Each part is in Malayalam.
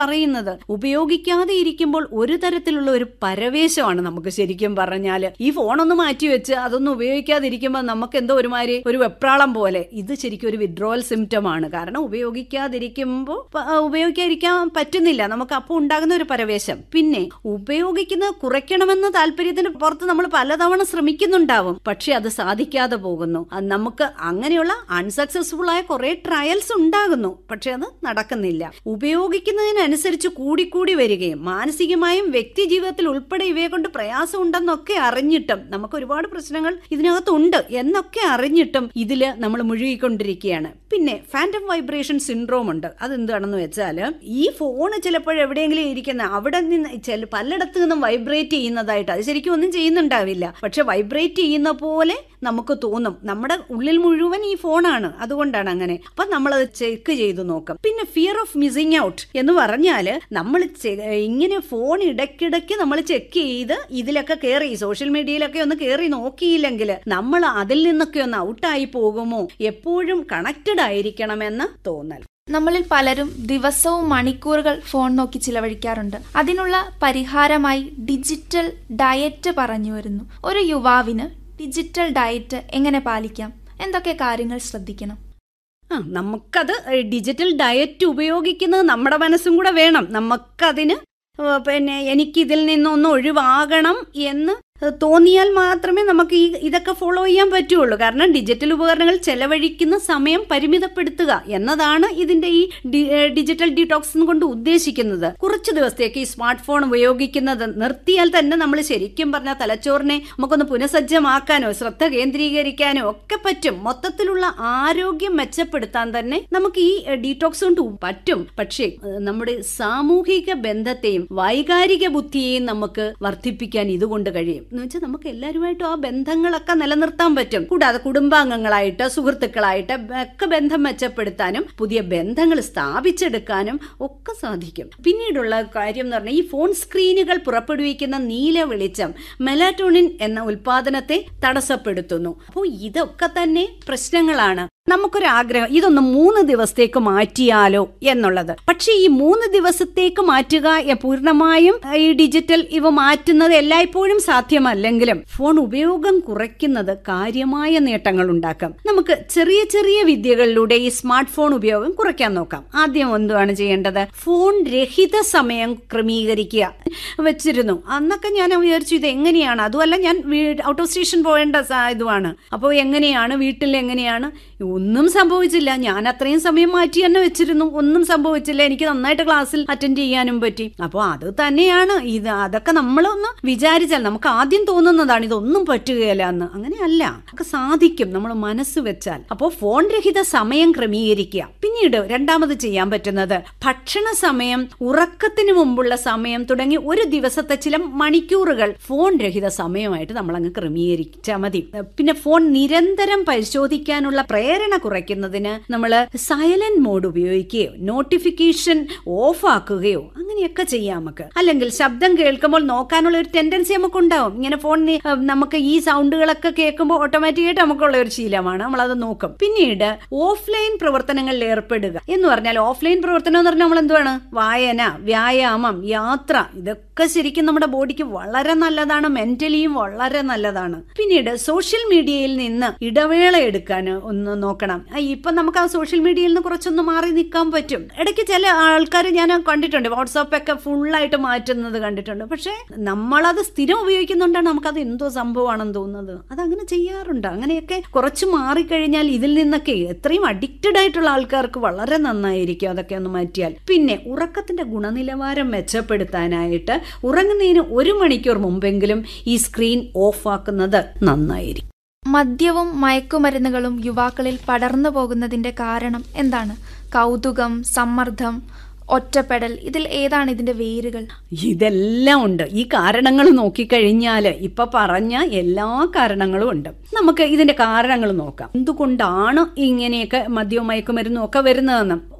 പറയുന്നത് ഉപയോഗിക്കാതെ ഇരിക്കുമ്പോൾ ഒരു തരത്തിലുള്ള ഒരു പരവേശമാണ് നമുക്ക് ശരിക്കും പറഞ്ഞാൽ ഈ ഫോണൊന്ന് മാറ്റി വെച്ച് അതൊന്നും ഉപയോഗിക്കാതിരിക്കുമ്പോൾ നമുക്ക് എന്തോ ഒരുമാതിരി ഒരു വെപ്രാളം പോലെ ഇത് ശരിക്കും ഒരു വിഡ്രോവൽ സിംറ്റം ആണ് കാരണം ഉപയോഗിക്കാതിരിക്കുമ്പോൾ പ- ആ, ഉപയോഗിക്കാതിരിക്കാൻ പറ്റുന്നില്ല നമുക്ക് അപ്പോൾ ഉണ്ടാകുന്ന ഒരു പരവേശം പിന്നെ ഉപയോഗിക്കുന്നത് കുറയ്ക്കണമെന്ന താല്പര്യത്തിന് പുറത്ത് നമ്മൾ പലതവണ ശ്രമിക്കുന്നുണ്ടാവും പക്ഷെ അത് സാധിക്കാതെ പോകുന്നു അത് നമുക്ക് അങ്ങനെയുള്ള അൺസക്സസ്ഫുൾ ആയ കുറെ ട്രയൽസ് ഉണ്ടാകുന്നു പക്ഷെ അത് നടക്കുന്നില്ല ഉപയോഗിക്കുന്നതിനനുസരിച്ച് കൂടിക്കൂടി വരികയും മാനസികമായും വ്യക്തി ജീവിതത്തിൽ ഉൾപ്പെടെ ഇവയെ കൊണ്ട് പ്രയാസം ഉണ്ടെന്നൊക്കെ അറിഞ്ഞിട്ടും നമുക്ക് ഒരുപാട് പ്രശ്നങ്ങൾ ഇതിനകത്തുണ്ട് എന്നൊക്കെ അറിഞ്ഞിട്ടും ഇതില് നമ്മൾ മുഴുകിക്കൊണ്ടിരിക്കുകയാണ് പിന്നെ ഫാൻറ്റം വൈബ്രേഷൻ സിൻഡ്രോം ഉണ്ട് അതെന്താണെന്ന് വെച്ചാൽ ഈ ഫോൺ ചിലപ്പോൾ എവിടെയെങ്കിലും ഇരിക്കുന്ന അവിടെ നിന്ന് ചില പലയിടത്തു നിന്നും വൈബ്രേറ്റ് ചെയ്യുന്നതായിട്ട് അത് ശരിക്കും ഒന്നും ചെയ്യുന്നുണ്ടാവില്ല പക്ഷെ വൈബ്രേറ്റ് ചെയ്യുന്ന പോലെ നമുക്ക് തോന്നും നമ്മുടെ ഉള്ളിൽ മുഴുവൻ ഈ ഫോണാണ് അതുകൊണ്ടാണ് അങ്ങനെ അപ്പൊ നമ്മൾ അത് ചെക്ക് ചെയ്ത് നോക്കും പിന്നെ ഫിയർ ഓഫ് മിസ്സിങ് ഔട്ട് എന്ന് പറഞ്ഞാല് നമ്മൾ ചെ- ഇങ്ങനെ ഫോൺ ഇടയ്ക്കിടയ്ക്ക് നമ്മൾ ചെക്ക് ചെയ്ത് ഇതിലൊക്കെ കയറി സോഷ്യൽ മീഡിയയിലൊക്കെ ഒന്ന് കയറി നോക്കിയില്ലെങ്കിൽ നമ്മൾ അതിൽ നിന്നൊക്കെ ഒന്ന് ഔട്ടായി പോകുമോ എപ്പോഴും കണക്റ്റഡ് ആയിരിക്കണമെന്ന് തോന്നൽ നമ്മളിൽ പലരും ദിവസവും മണിക്കൂറുകൾ ഫോൺ നോക്കി ചിലവഴിക്കാറുണ്ട് അതിനുള്ള പരിഹാരമായി ഡിജിറ്റൽ ഡയറ്റ് പറഞ്ഞു വരുന്നു ഒരു യുവാവിന് ഡിജിറ്റൽ ഡയറ്റ് എങ്ങനെ പാലിക്കാം എന്തൊക്കെ കാര്യങ്ങൾ ശ്രദ്ധിക്കണം ആ നമുക്കത് ഡിജിറ്റൽ ഡയറ്റ് ഉപയോഗിക്കുന്നത് നമ്മുടെ മനസ്സും കൂടെ വേണം നമുക്കതിന് ഏ, പിന്നെ എനിക്കിതിൽ നിന്നൊന്ന് ഒഴിവാകണം എന്ന് തോന്നിയാൽ മാത്രമേ നമുക്ക് ഈ ഇതൊക്കെ ഫോളോ ചെയ്യാൻ പറ്റുള്ളൂ കാരണം ഡിജിറ്റൽ ഉപകരണങ്ങൾ ചെലവഴിക്കുന്ന സമയം പരിമിതപ്പെടുത്തുക എന്നതാണ് ഇതിന്റെ ഈ ഡി- ഏ, ഡിജിറ്റൽ ഡീടോക്സ് കൊണ്ട് ഉദ്ദേശിക്കുന്നത് കുറച്ച് ദിവസത്തേക്ക് ഈ സ്മാർട്ട് ഫോൺ ഉപയോഗിക്കുന്നത് നിർത്തിയാൽ തന്നെ നമ്മൾ ശരിക്കും പറഞ്ഞാൽ തലച്ചോറിനെ നമുക്കൊന്ന് പുനഃസജ്ജമാക്കാനോ ശ്രദ്ധ കേന്ദ്രീകരിക്കാനോ ഒക്കെ പറ്റും മൊത്തത്തിലുള്ള ആരോഗ്യം മെച്ചപ്പെടുത്താൻ തന്നെ നമുക്ക് ഈ ഡീടോക്സ് കൊണ്ട് പറ്റും പക്ഷേ ഏഹ്, നമ്മുടെ സാമൂഹിക ബന്ധത്തെയും വൈകാരിക ബുദ്ധിയെയും നമുക്ക് വർദ്ധിപ്പിക്കാൻ ഇതുകൊണ്ട് കഴിയും എന്ന് വെച്ചാൽ നമുക്ക് എല്ലാവരുമായിട്ടും ആ ബന്ധങ്ങളൊക്കെ നിലനിർത്താൻ പറ്റും കൂടാതെ കുടുംബാംഗങ്ങളായിട്ട് സുഹൃത്തുക്കളായിട്ട് ഒക്കെ ബന്ധം മെച്ചപ്പെടുത്താനും പുതിയ ബന്ധങ്ങൾ സ്ഥാപിച്ചെടുക്കാനും ഒക്കെ സാധിക്കും പിന്നീടുള്ള കാര്യം എന്ന് പറഞ്ഞാൽ ഈ ഫോൺ സ്ക്രീനുകൾ പുറപ്പെടുവിക്കുന്ന നീല വെളിച്ചം മെലാറ്റോണിൻ എന്ന ഉൽപാദനത്തെ തടസ്സപ്പെടുത്തുന്നു അപ്പോൾ ഇതൊക്കെ തന്നെ പ്രശ്നങ്ങളാണ് നമുക്കൊരു ആഗ്രഹം ഇതൊന്ന് മൂന്ന് ദിവസത്തേക്ക് മാറ്റിയാലോ എന്നുള്ളത് പക്ഷേ ഈ മൂന്ന് ദിവസത്തേക്ക് മാറ്റുക എ- പൂർണ്ണമായും ഈ ഡിജിറ്റൽ ഇവ മാറ്റുന്നത് എല്ലായ്പ്പോഴും സാധ്യമല്ലെങ്കിലും ഫോൺ ഉപയോഗം കുറയ്ക്കുന്നത് കാര്യമായ നേട്ടങ്ങൾ ഉണ്ടാക്കാം നമുക്ക് ചെറിയ ചെറിയ വിദ്യകളിലൂടെ ഈ സ്മാർട്ട് ഫോൺ ഉപയോഗം കുറയ്ക്കാൻ നോക്കാം ആദ്യം എന്തുവാണ് ചെയ്യേണ്ടത് ഫോൺ രഹിത സമയം ക്രമീകരിക്കുക വെച്ചിരുന്നു അന്നൊക്കെ ഞാൻ വിചാരിച്ചു ഇത് എങ്ങനെയാണ് അതുമല്ല ഞാൻ ഔട്ട് ഓഫ് സ്റ്റേഷൻ പോകേണ്ട സ- ഇതുമാണ് അപ്പോൾ എങ്ങനെയാണ് വീട്ടിൽ എങ്ങനെയാണ് ഒന്നും സംഭവിച്ചില്ല ഞാൻ അത്രയും സമയം മാറ്റി തന്നെ വെച്ചിരുന്നു ഒന്നും സംഭവിച്ചില്ല എനിക്ക് നന്നായിട്ട് ക്ലാസ്സിൽ അറ്റൻഡ് ചെയ്യാനും പറ്റി അപ്പോൾ അത് തന്നെയാണ് ഇത് അതൊക്കെ നമ്മളൊന്ന് വിചാരിച്ചാൽ നമുക്ക് ആദ്യം തോന്നുന്നതാണ് ഇതൊന്നും പറ്റുകയില്ല എന്ന് അങ്ങനെയല്ല നമുക്ക് സാധിക്കും നമ്മൾ മനസ്സ് വെച്ചാൽ അപ്പോൾ ഫോൺ രഹിത സമയം ക്രമീകരിക്കുക പിന്നീട് രണ്ടാമത് ചെയ്യാൻ പറ്റുന്നത് ഭക്ഷണ സമയം ഉറക്കത്തിന് മുമ്പുള്ള സമയം തുടങ്ങി ഒരു ദിവസത്തെ ചില മണിക്കൂറുകൾ ഫോൺ രഹിത സമയമായിട്ട് നമ്മൾ അങ്ങ് ക്രമീകരിച്ചാൽ മതി പിന്നെ ഫോൺ നിരന്തരം പരിശോധിക്കാനുള്ള പ്രേരണ കുറയ്ക്കുന്നതിന് നമ്മൾ സൈലന്റ് മോഡ് ഉപയോഗിക്കുകയോ നോട്ടിഫിക്കേഷൻ ഓഫ് ആക്കുകയോ അങ്ങനെയൊക്കെ ചെയ്യാം നമുക്ക് അല്ലെങ്കിൽ ശബ്ദം കേൾക്കുമ്പോൾ നോക്കാനുള്ള ഒരു ടെൻഡൻസി നമുക്ക് ഉണ്ടാവും ഇങ്ങനെ ഫോൺ നമുക്ക് ഈ സൗണ്ടുകളൊക്കെ കേൾക്കുമ്പോൾ ഓട്ടോമാറ്റിക്കായിട്ട് നമുക്കുള്ള ഒരു ശീലമാണ് നമ്മളത് നോക്കും പിന്നീട് ഓഫ്ലൈൻ പ്രവർത്തനങ്ങളിൽ ഏർപ്പെടുക എന്ന് പറഞ്ഞാൽ ഓഫ്ലൈൻ പ്രവർത്തനം എന്ന് പറഞ്ഞാൽ നമ്മൾ എന്തുവാണ് വായന വ്യായാമം യാത്ര ഇതൊക്കെ ശരിക്കും നമ്മുടെ ബോഡിക്ക് വളരെ നല്ലതാണ് മെന്റലിയും വളരെ നല്ലതാണ് പിന്നീട് സോഷ്യൽ മീഡിയയിൽ നിന്ന് ഇടവേള എടുക്കാൻ ഒന്ന് നോക്കണം ആ, ഇപ്പൊ നമുക്ക് ആ സോഷ്യൽ മീഡിയയിൽ നിന്ന് കുറച്ചൊന്ന് മാറി നിൽക്കാൻ പറ്റും ഇടയ്ക്ക് ചില ആൾക്കാർ ഞാൻ കണ്ടിട്ടുണ്ട് വാട്സാപ്പ് ഒക്കെ ഫുള്ളായിട്ട് മാറ്റുന്നത് കണ്ടിട്ടുണ്ട് പക്ഷെ നമ്മളത് സ്ഥിരം ഉപയോഗിക്കുന്നുണ്ടാണ് നമുക്കത് എന്തോ സംഭവമാണെന്ന് തോന്നുന്നത് അതങ്ങനെ ചെയ്യാറുണ്ട് അങ്ങനെയൊക്കെ കുറച്ച് മാറിക്കഴിഞ്ഞാൽ ഇതിൽ നിന്നൊക്കെ എത്രയും അഡിക്റ്റഡ് ആയിട്ടുള്ള ആൾക്കാർക്ക് വളരെ നന്നായിരിക്കും അതൊക്കെ ഒന്ന് മാറ്റിയാൽ പിന്നെ ഉറക്കത്തിന്റെ ഗുണനിലവാരം മെച്ചപ്പെടുത്താനായിട്ട് ഉറങ്ങുന്നതിന് ഒരു മണിക്കൂർ മുമ്പെങ്കിലും ഈ സ്ക്രീൻ ഓഫ് ആക്കുന്നത് നന്നായിരിക്കും മദ്യവും മയക്കുമരുന്നുകളും യുവാക്കളിൽ പടർന്നു പോകുന്നതിന്റെ കാരണം എന്താണ് കൗതുകം സമ്മർദ്ദം ഒറ്റപ്പെടൽ ഇതിൽ ഏതാണ് ഇതിന്റെ വേരുകൾ ഇതെല്ലാം ഉണ്ട് ഈ കാരണങ്ങൾ നോക്കിക്കഴിഞ്ഞാൽ ഇപ്പൊ പറഞ്ഞ എല്ലാ കാരണങ്ങളും ഉണ്ട് നമുക്ക് ഇതിന്റെ കാരണങ്ങൾ നോക്കാം എന്തുകൊണ്ടാണ് ഇങ്ങനെയൊക്കെ മദ്യവും മയക്കുമരുന്നും ഒക്കെ വരുന്നതെന്ന്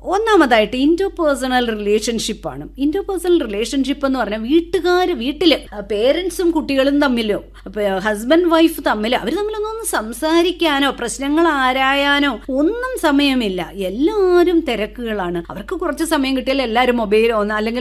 ഒന്നാമതായിട്ട് ഇൻറ്റോ പേഴ്സണൽ റിലേഷൻഷിപ്പാണ് ഇൻറ്റോ പേഴ്സണൽ റിലേഷൻഷിപ്പ് എന്ന് പറഞ്ഞാൽ വീട്ടുകാർ വീട്ടിൽ പേരൻസും കുട്ടികളും തമ്മിലോ ഹസ്ബൻഡ് വൈഫ് തമ്മിൽ അവർ തമ്മിലൊന്നും സംസാരിക്കാനോ പ്രശ്നങ്ങൾ ആരായാനോ ഒന്നും സമയമില്ല എല്ലാവരും തിരക്കുകളാണ് അവർക്ക് കുറച്ച് സമയം കിട്ടിയാൽ എല്ലാവരും മൊബൈലോ അല്ലെങ്കിൽ